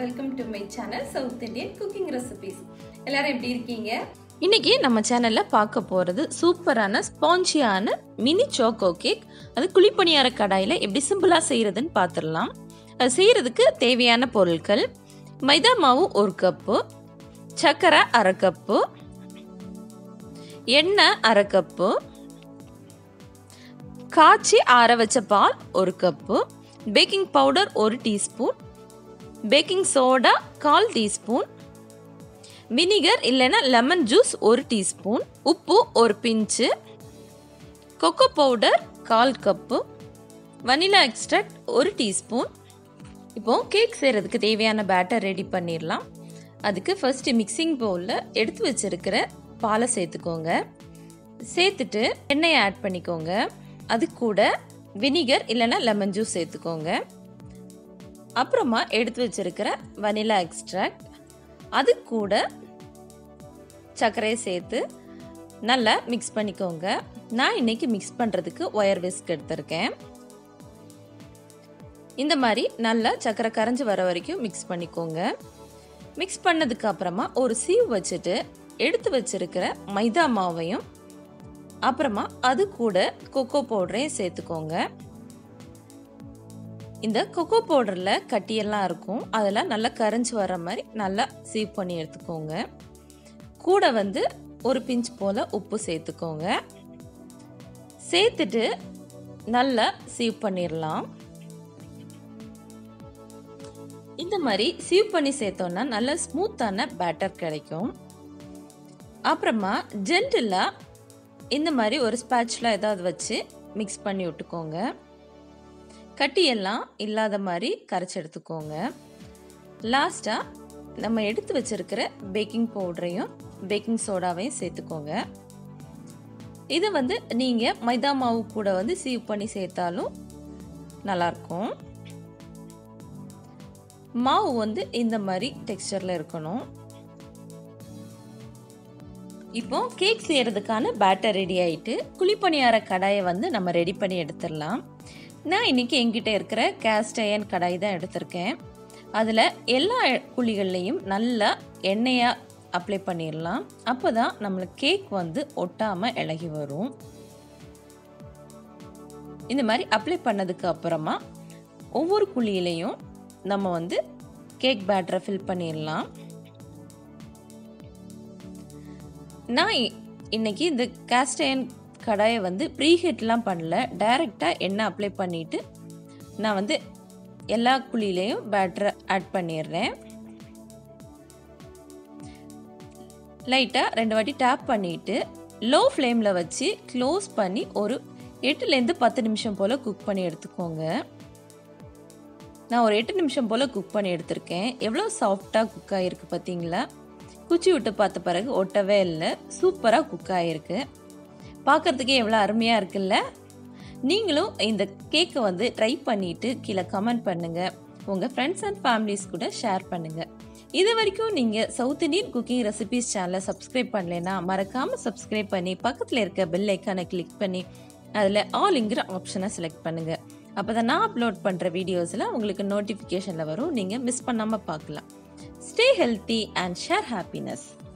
welcome to my channel south Indian cooking recipes எல்லாரும் எப்படி இருக்கீங்க இன்னைக்கு நம்ம சேனலில் பார்க்க போகிறது சூப்பரான ஸ்பாஞ்சியான மினி சோக்கோ கேக் அது குழிப்பணியார கடாயில் எப்படி சிம்பிளாக செய்கிறதுன்னு பார்த்துடலாம் அது செய்கிறதுக்கு தேவையான பொருட்கள் மைதா மாவு ஒரு கப்பு சர்க்கரை அரை கப்பு எண்ணெய் அரை கப்பு காய்ச்சி ஆற வச்ச பால் ஒரு கப்பு பேக்கிங் பவுடர் ஒரு டீஸ்பூன் பேக்கிங் சோடா கால் டீஸ்பூன் வினிகர் இல்லைன்னா லெமன் ஜூஸ் ஒரு டீஸ்பூன் உப்பு ஒரு பிஞ்சு கொக்கோ பவுடர் கால் கப்பு வனிலா எக்ஸ்ட்ராக்ட் ஒரு டீஸ்பூன் இப்போ கேக் செய்கிறதுக்கு தேவையான பேட்டர் ரெடி பண்ணிடலாம் அதுக்கு ஃபர்ஸ்ட் மிக்சிங் பவுலில் எடுத்து வச்சிருக்கிற பாலை சேர்த்துக்கோங்க சேர்த்துட்டு எண்ணெயை ஆட் பண்ணிக்கோங்க அது கூட வினிகர் இல்லைன்னா லெமன் ஜூஸ் சேர்த்துக்கோங்க அப்புறமா எடுத்து வச்சிருக்கிற வனிலா எக்ஸ்ட்ராக்ட் அது கூட சர்க்கரையை சேர்த்து நல்லா மிக்ஸ் பண்ணிக்கோங்க நான் இன்னைக்கு மிக்ஸ் பண்ணுறதுக்கு ஒயர் விஸ்க் எடுத்திருக்கேன் இந்த மாதிரி நல்லா சர்க்கரை கரைஞ்சி வர வரைக்கும் மிக்ஸ் பண்ணிக்கோங்க மிக்ஸ் பண்ணதுக்கு அப்புறமா ஒரு சீவ் வச்சுட்டு எடுத்து வச்சிருக்கிற மைதா மாவையும் அப்புறமா அது கூட கொக்கோ பவுடரையும் சேர்த்துக்கோங்க இந்த கொக்கோ பவுடரில் கட்டியெல்லாம் இருக்கும் அதெல்லாம் நல்லா கரைஞ்சி வர மாதிரி நல்லா சீவ் பண்ணி எடுத்துக்கோங்க கூட வந்து ஒரு பிஞ்ச் போல் உப்பு சேர்த்துக்கோங்க சேர்த்துட்டு நல்லா சீவ் பண்ணிடலாம் இந்த மாதிரி சீவ் பண்ணி சேர்த்தோன்னா நல்ல ஸ்மூத்தான பேட்டர் கிடைக்கும் அப்புறமா ஜென்டிலாக இந்த மாதிரி ஒரு ஸ்பேட்சில் ஏதாவது வச்சு மிக்ஸ் பண்ணி விட்டுக்கோங்க கட்டியெல்லாம் இல்லாத மாதிரி கரைச்சி எடுத்துக்கோங்க லாஸ்ட்டாக நம்ம எடுத்து வச்சிருக்கிற பேக்கிங் பவுடரையும் பேக்கிங் சோடாவையும் சேர்த்துக்கோங்க இது வந்து நீங்கள் மைதா மாவு கூட வந்து சீவ் பண்ணி சேர்த்தாலும் நல்லாயிருக்கும் மாவு வந்து இந்த மாதிரி டெக்ஸ்டரில் இருக்கணும் இப்போ கேக் செய்கிறதுக்கான பேட்டர் ரெடி ஆகிட்டு குழிப்பணியார கடாயை வந்து நம்ம ரெடி பண்ணி எடுத்துடலாம் நான் இன்றைக்கி எங்கிட்ட இருக்கிற கேஸ்ட் அயன் கடாய் தான் எடுத்திருக்கேன் அதில் எல்லா குழிகள்லையும் நல்லா எண்ணெயாக அப்ளை பண்ணிடலாம் அப்போ தான் நம்மளுக்கு கேக் வந்து ஒட்டாமல் இலகி வரும் இந்த மாதிரி அப்ளை பண்ணதுக்கு அப்புறமா ஒவ்வொரு குழியிலையும் நம்ம வந்து கேக் பேட்டரை ஃபில் பண்ணிடலாம் நான் இன்னைக்கு இந்த கேஸ்ட் அயன் கடாயை வந்து ப்ரீஹீட்லாம் பண்ணல டைரெக்டாக எண்ணெய் அப்ளை பண்ணிவிட்டு நான் வந்து எல்லா குழியிலையும் பேட்டரை ஆட் பண்ணிடுறேன் லைட்டாக ரெண்டு வாட்டி டேப் பண்ணிவிட்டு லோ ஃப்ளேமில் வச்சு க்ளோஸ் பண்ணி ஒரு எட்டுலேருந்து பத்து நிமிஷம் போல் குக் பண்ணி எடுத்துக்கோங்க நான் ஒரு எட்டு நிமிஷம் போல் குக் பண்ணி எடுத்திருக்கேன் எவ்வளோ சாஃப்டாக குக் ஆகிருக்கு பார்த்தீங்களா குச்சி விட்டு பார்த்த பிறகு ஒட்டவே இல்லை சூப்பராக குக் ஆகிருக்கு பார்க்குறதுக்கே எவ்வளோ அருமையாக இருக்குல்ல நீங்களும் இந்த கேக்கை வந்து ட்ரை பண்ணிவிட்டு கீழே கமெண்ட் பண்ணுங்கள் உங்கள் ஃப்ரெண்ட்ஸ் அண்ட் ஃபேமிலிஸ் கூட ஷேர் பண்ணுங்கள் இது வரைக்கும் நீங்கள் சவுத் இண்டியன் குக்கிங் ரெசிபிஸ் சேனலை சப்ஸ்கிரைப் பண்ணலைன்னா மறக்காமல் சப்ஸ்கிரைப் பண்ணி பக்கத்தில் இருக்க பெல் ஐக்கானை கிளிக் பண்ணி அதில் ஆல்ங்கிற ஆப்ஷனை செலக்ட் பண்ணுங்கள் அப்போ தான் நான் அப்லோட் பண்ணுற வீடியோஸில் உங்களுக்கு நோட்டிஃபிகேஷனில் வரும் நீங்கள் மிஸ் பண்ணாமல் பார்க்கலாம் stay healthy and share happiness